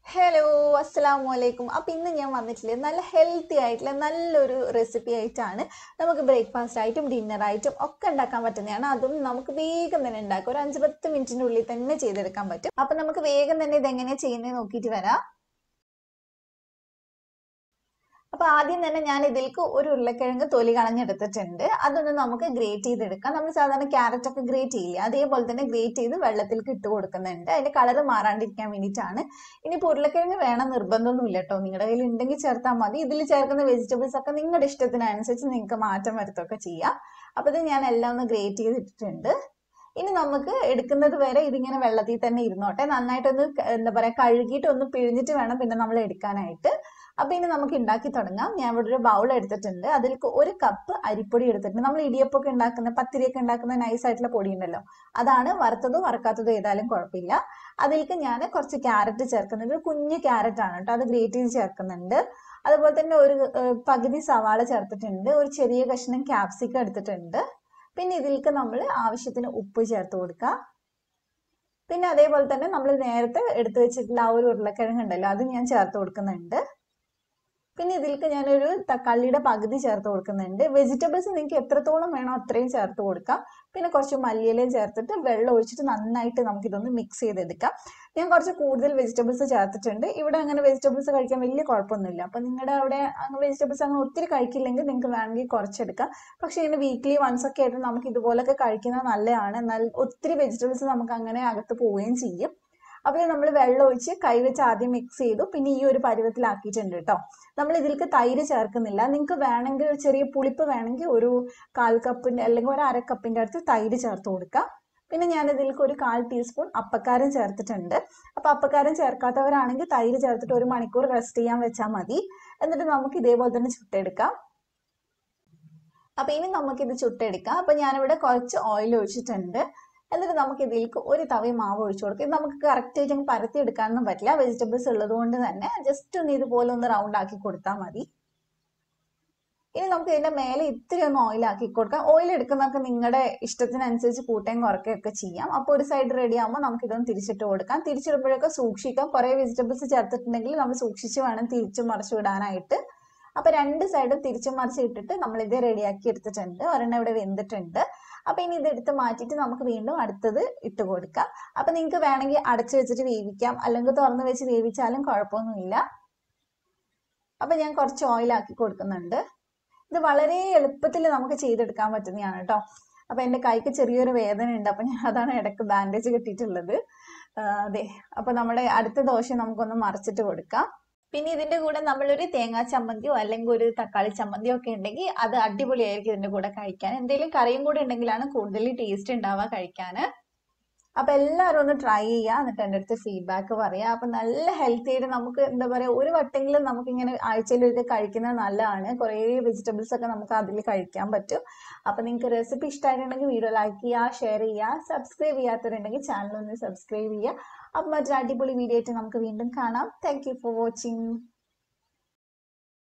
hello അസ്സലാമു അലൈക്കും അപ്പം ഇന്ന് ഞാൻ വന്നിട്ടില്ലേ നല്ല ഹെൽത്തി ആയിട്ടുള്ള നല്ലൊരു റെസിപ്പി ആയിട്ടാണ് നമുക്ക് ബ്രേക്ക്ഫാസ്റ്റ് ആയിട്ടും ഡിന്നർ ആയിട്ടും ഒക്കെ ഉണ്ടാക്കാൻ പറ്റുന്നതാണ് അതും നമുക്ക് വേഗം തന്നെ ഉണ്ടാക്കാം ഒരു അഞ്ച് പത്ത് മിനിറ്റിൻ്റെ ഉള്ളിൽ തന്നെ ചെയ്തെടുക്കാൻ പറ്റും അപ്പം നമുക്ക് വേഗം തന്നെ ഇതെങ്ങനെയാണ് ചെയ്യുന്നത് നോക്കിയിട്ട് വരാം അപ്പൊ ആദ്യം തന്നെ ഞാൻ ഇതിലേക്ക് ഒരു ഉരുളക്കിഴങ്ങ് തൊലി കളഞ്ഞെടുത്തിട്ടുണ്ട് അതൊന്ന് നമുക്ക് ഗ്രേറ്റ് ചെയ്തെടുക്കാം നമ്മൾ സാധാരണ ക്യാരറ്റ് ഒക്കെ ഗ്രേറ്റ് ചെയ്യില്ല അതേപോലെ തന്നെ ഗ്രേറ്റ് ചെയ്ത് വെള്ളത്തിലേക്ക് ഇട്ട് കൊടുക്കുന്നുണ്ട് അതിന്റെ കളർ മാറാണ്ടിരിക്കാൻ വേണ്ടിയിട്ടാണ് ഇനിയിപ്പോൾ ഉരുളക്കിഴങ്ങ് വേണം നിർബന്ധമൊന്നുമില്ല കേട്ടോ നിങ്ങളുടെ കയ്യിൽ ഉണ്ടെങ്കിൽ ചേർത്താൽ മതി ഇതിൽ ചേർക്കുന്ന വെജിറ്റബിൾസ് ഒക്കെ നിങ്ങളുടെ ഇഷ്ടത്തിനനുസരിച്ച് നിങ്ങൾക്ക് മാറ്റം വരുത്തൊക്കെ ചെയ്യാം അപ്പൊ ഇത് ഞാൻ എല്ലാം ഒന്ന് ഗ്രേറ്റ് ചെയ്തിട്ടുണ്ട് ഇനി നമുക്ക് എടുക്കുന്നത് വരെ ഇതിങ്ങനെ വെള്ളത്തിൽ തന്നെ ഇരുന്നോട്ടെ നന്നായിട്ടൊന്ന് എന്താ പറയാ കഴുകിയിട്ട് ഒന്ന് പിഴിഞ്ഞിട്ട് വേണം പിന്നെ നമ്മൾ എടുക്കാനായിട്ട് അപ്പൊ ഇനി നമുക്ക് ഉണ്ടാക്കി തുടങ്ങാം ഞാൻ ഇവിടെ ഒരു ബൗൾ എടുത്തിട്ടുണ്ട് അതിലേക്ക് ഒരു കപ്പ് അരിപ്പൊടി എടുത്തിട്ടുണ്ട് നമ്മൾ ഇടിയപ്പൊക്കെ ഉണ്ടാക്കുന്ന പത്തിരിയൊക്കെ ഉണ്ടാക്കുന്ന നൈസ് ആയിട്ടുള്ള പൊടി ഉണ്ടല്ലോ അതാണ് വറുത്തതോ വറുക്കാത്തതോ ഏതായാലും കുഴപ്പമില്ല അതിലേക്ക് ഞാൻ കുറച്ച് ക്യാരറ്റ് ചേർക്കുന്നുണ്ട് ഒരു കുഞ്ഞ് ക്യാരറ്റ് ആണ് കേട്ടോ അത് ഗ്രേറ്റ് ചെയ്ത് ചേർക്കുന്നുണ്ട് അതുപോലെ തന്നെ ഒരു പകുതി സവാള ചേർത്തിട്ടുണ്ട് ഒരു ചെറിയ കഷ്ണം ക്യാപ്സിക്കം എടുത്തിട്ടുണ്ട് പിന്നെ ഇതിലേക്ക് നമ്മൾ ആവശ്യത്തിന് ഉപ്പ് ചേർത്ത് കൊടുക്കുക പിന്നെ അതേപോലെ തന്നെ നമ്മൾ നേരത്തെ എടുത്തു വെച്ചിട്ടുള്ള ആ ഒരു ഉരുളക്കിഴങ്ങ് ഉണ്ടല്ലോ അത് ഞാൻ ചേർത്ത് കൊടുക്കുന്നുണ്ട് പിന്നെ ഇതിലേക്ക് ഞാനൊരു തക്കാളിയുടെ പകുതി ചേർത്ത് കൊടുക്കുന്നുണ്ട് വെജിറ്റബിൾസ് നിങ്ങൾക്ക് എത്രത്തോളം വേണോ അത്രയും ചേർത്ത് കൊടുക്കാം പിന്നെ കുറച്ച് മല്ലിയിലയും ചേർത്തിട്ട് വെള്ളം ഒഴിച്ചിട്ട് നന്നായിട്ട് നമുക്കിതൊന്ന് മിക്സ് ചെയ്തെടുക്കാം ഞാൻ കുറച്ച് കൂടുതൽ വെജിറ്റബിൾസ് ചേർത്തിട്ടുണ്ട് ഇവിടെ അങ്ങനെ വെജിറ്റബിൾസ് കഴിക്കാൻ വലിയ കുഴപ്പമൊന്നുമില്ല അപ്പം നിങ്ങളുടെ അവിടെ അങ്ങനെ വെജിറ്റബിൾസ് അങ്ങനെ ഒത്തിരി കഴിക്കില്ലെങ്കിൽ നിങ്ങൾക്ക് വേണമെങ്കിൽ കുറച്ചെടുക്കാം പക്ഷേ ഇങ്ങനെ വീക്ക്ലി വൺസ് ഒക്കെ ആയിട്ട് നമുക്ക് ഇതുപോലൊക്കെ കഴിക്കുന്നത് നല്ലതാണ് എന്നാൽ ഒത്തിരി വെജിറ്റബിൾസ് നമുക്ക് അങ്ങനെ അകത്ത് പോവുകയും ചെയ്യും അപ്പോൾ നമ്മൾ വെള്ളം ഒഴിച്ച് കൈവച്ച് ആദ്യം മിക്സ് ചെയ്തു പിന്നെ ഈ ഒരു പരുവത്തിലാക്കിയിട്ടുണ്ട് കേട്ടോ നമ്മൾ ഇതിലേക്ക് തൈര് ചേർക്കുന്നില്ല നിങ്ങൾക്ക് വേണമെങ്കിൽ ഒരു ചെറിയ പുളിപ്പ് വേണമെങ്കിൽ ഒരു കാൽ കപ്പിൻ്റെ അല്ലെങ്കിൽ ഒരു അര കപ്പിൻ്റെ അടുത്ത് തൈര് ചേർത്ത് കൊടുക്കാം പിന്നെ ഞാൻ ഇതിലേക്ക് ഒരു കാൽ ടീസ്പൂൺ അപ്പക്കാരം ചേർത്തിട്ടുണ്ട് അപ്പോൾ അപ്പക്കാരം ചേർക്കാത്തവരാണെങ്കിൽ തൈര് ചേർത്തിട്ട് ഒരു മണിക്കൂർ റെസ്റ്റ് ചെയ്യാൻ വെച്ചാൽ മതി എന്നിട്ട് നമുക്ക് ഇതേപോലെ തന്നെ ചുട്ടെടുക്കാം അപ്പൊ ഇനി നമുക്കിത് ചുട്ടെടുക്കാം അപ്പൊ ഞാനിവിടെ കുറച്ച് ഓയിൽ ഒഴിച്ചിട്ടുണ്ട് എന്നിട്ട് നമുക്ക് ഇതിലേക്ക് ഒരു തവി മാവ് ഒഴിച്ചു കൊടുക്കും ഇത് നമുക്ക് കറക്റ്റ് ആയിട്ട് അങ്ങ് പരത്തി എടുക്കാനൊന്നും പറ്റില്ല വെജിറ്റബിൾസ് ഉള്ളത് കൊണ്ട് തന്നെ ജസ്റ്റ് ഒന്ന് ഇതുപോലെ ഒന്ന് റൗണ്ട് ആക്കി കൊടുത്താൽ മതി ഇനി നമുക്ക് ഇതിന്റെ മേലെ ഇത്തിരി ഒന്ന് ഓയിൽ ആക്കി കൊടുക്കാം ഓയിൽ എടുക്കുന്നതൊക്കെ നിങ്ങളുടെ ഇഷ്ടത്തിനനുസരിച്ച് കൂട്ടുകയും കുറയ്ക്കുകയും ഒക്കെ ചെയ്യാം അപ്പോൾ ഒരു സൈഡ് റെഡി ആകുമ്പോൾ നമുക്ക് ഇതൊന്ന് തിരിച്ചിട്ട് കൊടുക്കാം തിരിച്ചിടുമ്പോഴൊക്കെ സൂക്ഷിക്കാം കുറേ വെജിറ്റബിൾസ് ചേർത്തിട്ടുണ്ടെങ്കിൽ നമ്മൾ സൂക്ഷിച്ച് വേണം തിരിച്ചു മറിച്ചു വിടാനായിട്ട് അപ്പൊ രണ്ട് സൈഡും തിരിച്ചു മറിച്ച് ഇട്ടിട്ട് നമ്മൾ ഇത് റെഡിയാക്കി എടുത്തിട്ടുണ്ട് ഒരെണ്ണം ഇവിടെ വെന്തിട്ടുണ്ട് അപ്പൊ ഇനി ഇത് എടുത്ത് മാറ്റിയിട്ട് നമുക്ക് വീണ്ടും അടുത്തത് ഇട്ട് കൊടുക്കാം അപ്പൊ നിങ്ങൾക്ക് വേണമെങ്കിൽ അടച്ചു വെച്ചിട്ട് വേവിക്കാം അല്ലെങ്കിൽ തുറന്ന് വെച്ച് വേവിച്ചാലും കുഴപ്പമൊന്നുമില്ല അപ്പൊ ഞാൻ കുറച്ച് ഓയിൽ ആക്കി കൊടുക്കുന്നുണ്ട് ഇത് വളരെ എളുപ്പത്തിൽ നമുക്ക് ചെയ്തെടുക്കാൻ പറ്റുന്നതാണ് കേട്ടോ അപ്പൊ എന്റെ കൈക്ക് ചെറിയൊരു വേദന ഉണ്ട് അപ്പൊ ഞാൻ അതാണ് ഇടയ്ക്ക് ബാൻഡേജ് കെട്ടിയിട്ടുള്ളത് അതെ അപ്പൊ നമ്മുടെ അടുത്ത ദോശ നമുക്കൊന്ന് മറിച്ചിട്ട് കൊടുക്കാം പിന്നെ ഇതിന്റെ കൂടെ നമ്മളൊരു തേങ്ങാ ചമ്മന്തിയോ അല്ലെങ്കിൽ ഒരു തക്കാളി ചമ്മന്തിയോ ഒക്കെ ഉണ്ടെങ്കിൽ അത് അടിപൊളിയായിരിക്കും ഇതിന്റെ കൂടെ കഴിക്കാൻ എന്തെങ്കിലും കറിയും കൂടെ ഉണ്ടെങ്കിലാണ് കൂടുതൽ ടേസ്റ്റ് ഉണ്ടാവുക കഴിക്കാൻ അപ്പൊ എല്ലാവരും ഒന്ന് ട്രൈ ചെയ്യുക എന്നിട്ട് എൻ്റെ അടുത്ത് ഫീഡ്ബാക്ക് പറയാം അപ്പൊ നല്ല ഹെൽത്തി ആയിട്ട് നമുക്ക് എന്താ പറയാ ഒരു വട്ടെങ്കിലും നമുക്ക് ഇങ്ങനെ ആഴ്ചയിൽ ഒരിക്കൽ കഴിക്കുന്നത് നല്ലതാണ് കുറേ വെജിറ്റബിൾസ് ഒക്കെ നമുക്ക് അതിൽ കഴിക്കാൻ പറ്റും അപ്പൊ നിങ്ങൾക്ക് റെസിപ്പി ഇഷ്ടമായിട്ടുണ്ടെങ്കിൽ വീഡിയോ ലൈക്ക് ചെയ്യുക ഷെയർ ചെയ്യുക സബ്സ്ക്രൈബ് ചെയ്യാത്തവരുണ്ടെങ്കിൽ ചാനൽ ഒന്ന് സബ്സ്ക്രൈബ് ചെയ്യുക അപ്പൊ മറ്റൊരു അടിപൊളി വീഡിയോ ആയിട്ട് നമുക്ക് വീണ്ടും കാണാം താങ്ക് യു ഫോർ വാച്ചിങ്